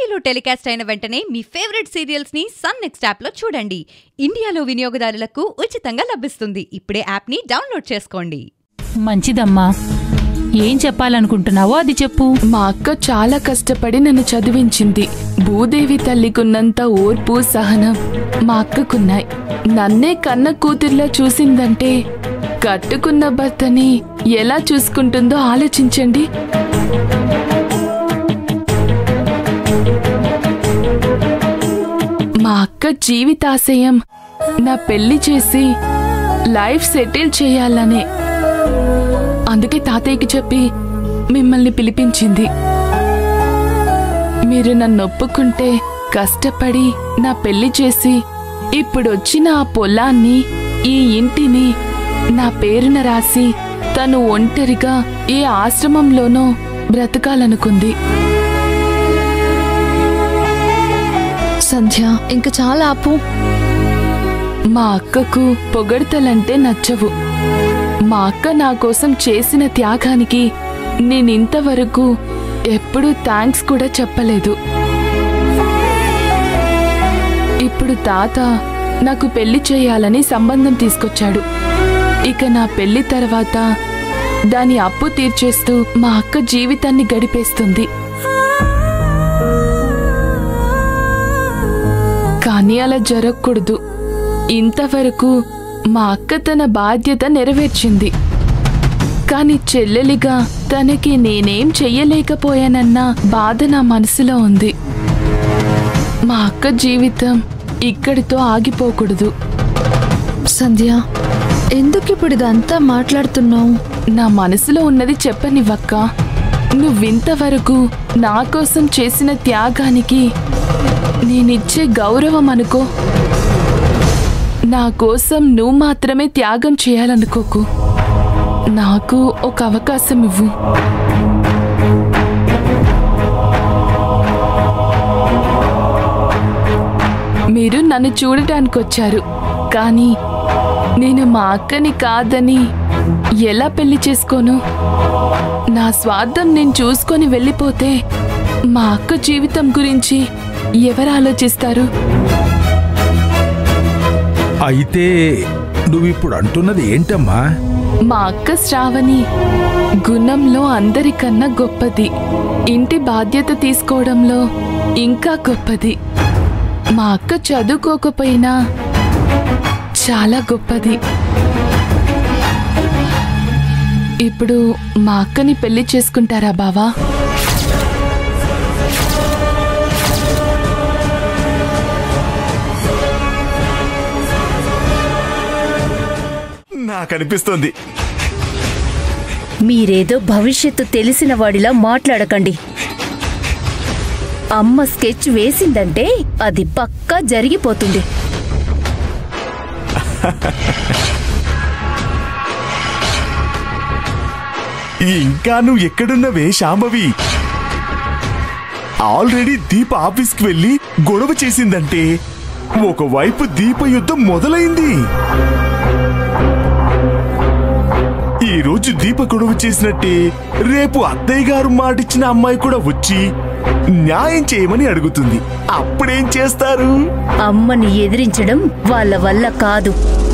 టీవీలో టెలికాస్ట్ అయిన వెంటనే మీ ఫేవరెట్ సీరియల్స్ ని సన్ నెక్స్ట్ యాప్ లో చూడండి ఇండియాలో వినియోగదారులకు ఉచితంగా లభిస్తుంది ఇప్పుడే యాప్ ని డౌన్లోడ్ చేసుకోండి మంచిదమ్మా ఏం చెప్పాలనుకుంటున్నావో అది చెప్పు మా అక్క చాలా కష్టపడి నన్ను చదివించింది భూదేవి తల్లికున్నంత ఓర్పు సహనం మా అక్కకున్నాయి నన్నే కన్న కూతుర్లా చూసిందంటే కట్టుకున్న భర్తని ఎలా చూసుకుంటుందో ఆలోచించండి మా అక్క జీవితాశయం నా పెళ్లి చేసి లైఫ్ సెటిల్ చేయాలనే అందుకే తాతయ్యకి చెప్పి మిమ్మల్ని పిలిపించింది మీరు నన్ను ఒప్పుకుంటే కష్టపడి నా పెళ్లి చేసి ఇప్పుడొచ్చిన ఆ పొలాన్ని ఈ ఇంటిని నా పేరున రాసి తను ఒంటరిగా ఏ ఆశ్రమంలోనో బ్రతకాలనుకుంది సంధ్య ఇంక చాలా ఆపు మా అక్కకు పొగడ్తలంటే నచ్చవు మా అక్క నా కోసం చేసిన త్యాగానికి నేనింతవరకు ఎప్పుడూ థ్యాంక్స్ కూడా చెప్పలేదు ఇప్పుడు తాత నాకు పెళ్లి చేయాలని సంబంధం తీసుకొచ్చాడు ఇక నా పెళ్లి తర్వాత దాని అప్పు తీర్చేస్తూ మా అక్క జీవితాన్ని గడిపేస్తుంది కానీ అలా జరగకూడదు ఇంతవరకు మా అక్క తన బాధ్యత నెరవేర్చింది కాని చెల్లెలిగా తనకి నేనేం చెయ్యలేకపోయానన్న బాధ నా మనసులో ఉంది మా అక్క జీవితం ఇక్కడితో ఆగిపోకూడదు సంధ్య ఎందుకు ఇప్పుడు ఇదంతా మాట్లాడుతున్నావు నా మనసులో ఉన్నది చెప్పనివ్వక్క నువ్వింతవరకు నా కోసం చేసిన త్యాగానికి నేనిచ్చే గౌరవం అనుకో నా కోసం నువ్వు మాత్రమే త్యాగం చేయాలనుకోకు నాకు ఒక అవకాశం ఇవ్వు మీరు నన్ను చూడటానికి వచ్చారు కానీ నేను మా అక్కని కాదని ఎలా పెళ్లి చేసుకోను నా స్వార్థం నేను చూసుకొని వెళ్ళిపోతే మా అక్క జీవితం గురించి ఎవరు ఆలోచిస్తారు అయితే నువ్విప్పుడు అంటున్నది ఏంటమ్మా మా అక్క శ్రావణి గుణంలో అందరికన్నా గొప్పది ఇంటి బాధ్యత తీసుకోవడంలో ఇంకా గొప్పది మా అక్క చదువుకోకపోయినా చాలా గొప్పది ఇప్పుడు మా అక్కని పెళ్లి చేసుకుంటారా బావా నాకనిపిస్తోంది మీరేదో భవిష్యత్తు తెలిసిన వాడిలా మాట్లాడకండి అమ్మ స్కెచ్ వేసిందంటే అది పక్కా జరిగిపోతుంది ఇంకా నువ్వు ఎక్కడున్నవే శాంభవి ఆల్రెడీ దీప ఆఫీస్కి వెళ్ళి గొడవ చేసిందంటే ఒకవైపు దీప యుద్ధం మొదలైంది ఈ రోజు దీప గొడవ చేసినట్టే రేపు అత్తయ్య గారు మాటిచ్చిన అమ్మాయి కూడా వచ్చి న్యాయం చేయమని అడుగుతుంది అప్పుడేం చేస్తారు అమ్మని ఎదిరించడం వాళ్ళ వల్ల కాదు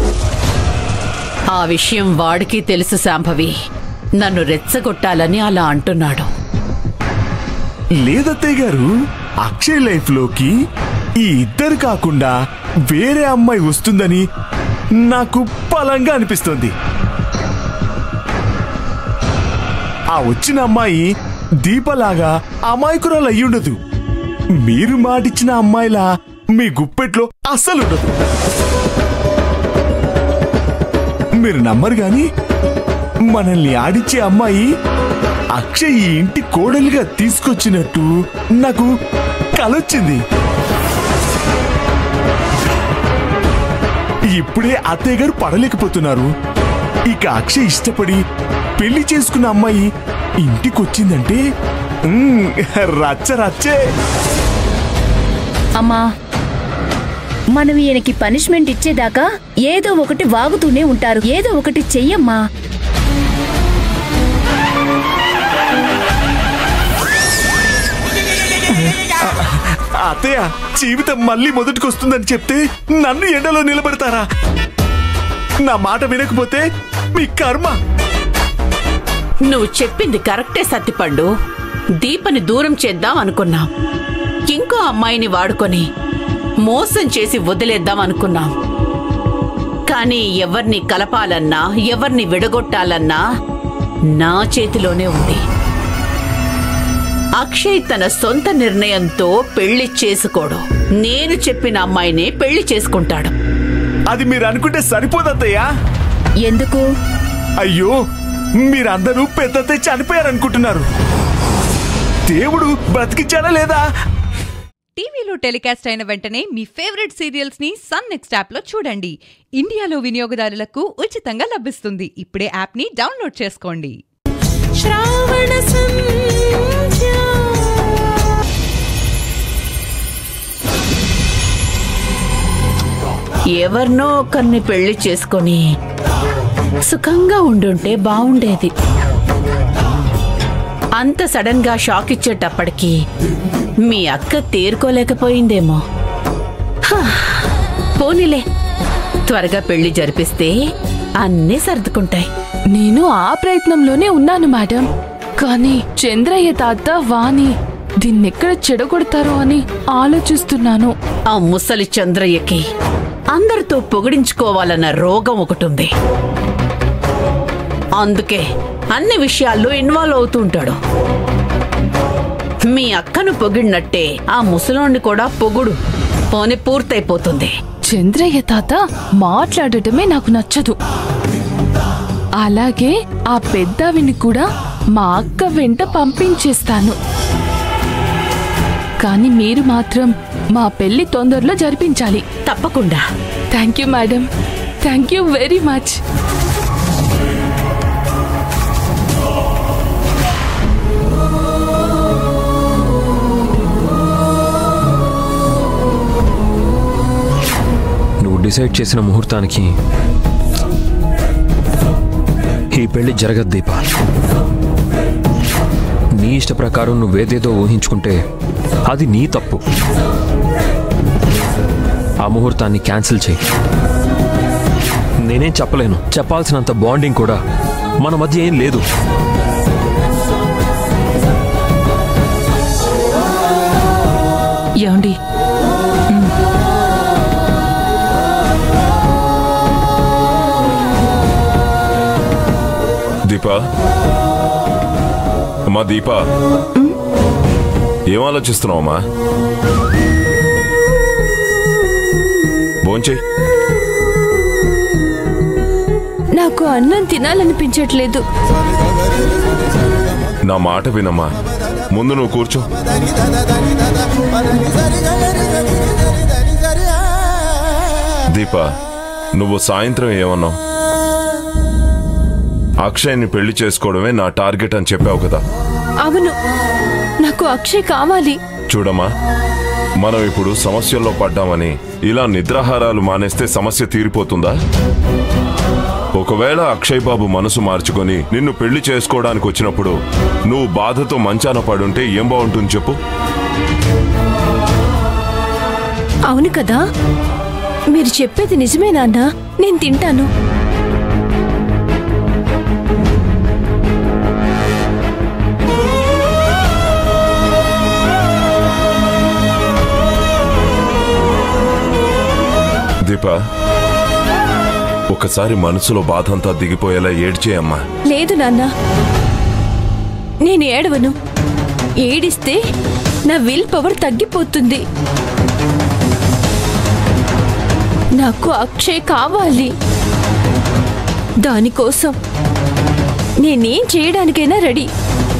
ఆ విషయం వాడికి తెలుసు శాంభవి నన్ను రెచ్చగొట్టాలని అలా అంటున్నాడు లేదత్తయ్య గారు అక్షయ్ లైఫ్ లోకి ఈ ఇద్దరు కాకుండా వేరే అమ్మాయి వస్తుందని నాకు బలంగా అనిపిస్తుంది ఆ వచ్చిన అమ్మాయి దీపలాగా అమాయకురాలు అయ్యుండదు మీరు మాటిచ్చిన అమ్మాయిలా మీ గుప్పెట్లో అస్సలుండదు మీరు నమ్మరు గాని మనల్ని ఆడిచ్చే అమ్మాయి అక్షయ్ ఈ ఇంటి కోడలిగా తీసుకొచ్చినట్టు నాకు కలొచ్చింది ఇప్పుడే అత్తయ్య గారు పడలేకపోతున్నారు ఇక అక్షయ్ ఇష్టపడి పెళ్లి చేసుకున్న అమ్మాయి ఇంటికొచ్చిందంటే మ్మ్, రచ్చ రచ్చే అమ్మా మనం ఈయనకి పనిష్మెంట్ ఇచ్చేదాకా ఏదో ఒకటి వాగుతూనే ఉంటారు ఏదో ఒకటి చెయ్యమ్మా అత్తయ్య జీవితం మళ్ళీ మొదటికొస్తుందని చెప్తే నన్ను ఎండలో నిలబెడతారా నా మాట వినకపోతే మీ కర్మ నువ్వు చెప్పింది కరెక్టే సత్తిపండు దీపని దూరం చేద్దాం అనుకున్నాం ఇంకో అమ్మాయిని వాడుకొని మోసం చేసి వదిలేద్దాం అనుకున్నాం కానీ ఎవరిని కలపాలన్నా ఎవరిని విడగొట్టాలన్నా నా చేతిలోనే ఉంది అక్షయ్ తన సొంత నిర్ణయంతో పెళ్లి చేసుకోడు నేను చెప్పిన అమ్మాయినే పెళ్లి చేసుకుంటాడు అది మీరు అనుకుంటే సరిపోదత్తయ్య ఎందుకు అయ్యో మీరందరూ పెద్దతే చనిపోయారనుకుంటున్నారు దేవుడు బ్రతికించాడా లేదా టీవీలో టెలికాస్ట్ అయిన వెంటనే మీ ఫేవరెట్ సీరియల్స్ ని సన్ నెక్స్ట్ యాప్ లో చూడండి ఇండియాలో వినియోగదారులకు ఉచితంగా లభిస్తుంది ఇప్పుడే యాప్ ని డౌన్లోడ్ చేసుకోండి ఎవరినో ఒకరిని పెళ్లి చేసుకొని సుఖంగా ఉండుంటే బావుండేది అంత సడన్ గా షాక్ ఇచ్చేటప్పటికి మీ అక్క తేరుకోలేకపోయిందేమో హా, పోనీలే త్వరగా పెళ్లి జరిపిస్తే అన్నీ సర్దుకుంటాయి నేను ఆ ప్రయత్నంలోనే ఉన్నాను మేడం కానీ చంద్రయ్య తాత వాణి దీన్నెక్కడ చెడగొడతారో అని ఆలోచిస్తున్నాను ఆ ముసలి చంద్రయ్యకి అందరితో పొగిడించుకోవాలన్న రోగం ఒకటుంది అందుకే అన్ని విషయాల్లో ఇన్వాల్వ్ అవుతూ ఉంటాడు మీ అక్కను పొగిడినట్టే ఆ ముసలోణ్ణి కూడా పొగుడు పోని పూర్తయిపోతుంది చంద్రయ్య తాత మాట్లాడటమే నాకు నచ్చదు అలాగే ఆ పెద్దవిని కూడా మా అక్క వెంట పంపించేస్తాను కానీ మీరు మాత్రం మా పెళ్లి తొందరలో జరిపించాలి తప్పకుండా thank you madam thank you very much నువ్వు డిసైడ్ చేసిన ముహూర్తానికి ఈ పెళ్లి జరగదు దీప నీ ఇష్ట ప్రకారం నువ్వేదేదో ఊహించుకుంటే అది నీ తప్పు ఆ ముహూర్తాన్ని క్యాన్సిల్ చేయి నేనేం చెప్పలేను చెప్పాల్సినంత బాండింగ్ కూడా మన మధ్య ఏం లేదు ఏమండి దీపా అమ్మా దీపా ఏం ఆలోచిస్తున్నావు అమ్మా భోంచేయి నాకు అన్నం తినాలనిపించట్లేదు నా మాట వినమ్మా ముందు నువ్వు కూర్చో దీపా నువ్వు సాయంత్రం ఏమన్నావు అక్షయ్ని పెళ్లి చేసుకోవడమే నా టార్గెట్ అని చెప్పావు కదా అవును నాకు అక్షయ్ కావాలి చూడమ్మా మనం ఇప్పుడు సమస్యల్లో పడ్డామని ఇలా నిద్రాహారాలు మానేస్తే సమస్య తీరిపోతుందా ఒకవేళ అక్షయ్ బాబు మనసు మార్చుకొని నిన్ను పెళ్లి చేసుకోవడానికి వచ్చినప్పుడు నువ్వు బాధతో మంచాన పడుంటే ఏం బాగుంటుంది చెప్పు అవును కదా మీరు చెప్పేది నిజమే నాన్న నేను తింటాను దీప ఒకసారి మనసులో బాధ అంతా దిగిపోయేలా ఏడ్చేయమ్మా లేదు నాన్న నేను ఏడవను ఏడిస్తే నా విల్ పవర్ తగ్గిపోతుంది నాకు అక్షయ్ కావాలి దానికోసం నేనేం చేయడానికైనా రెడీ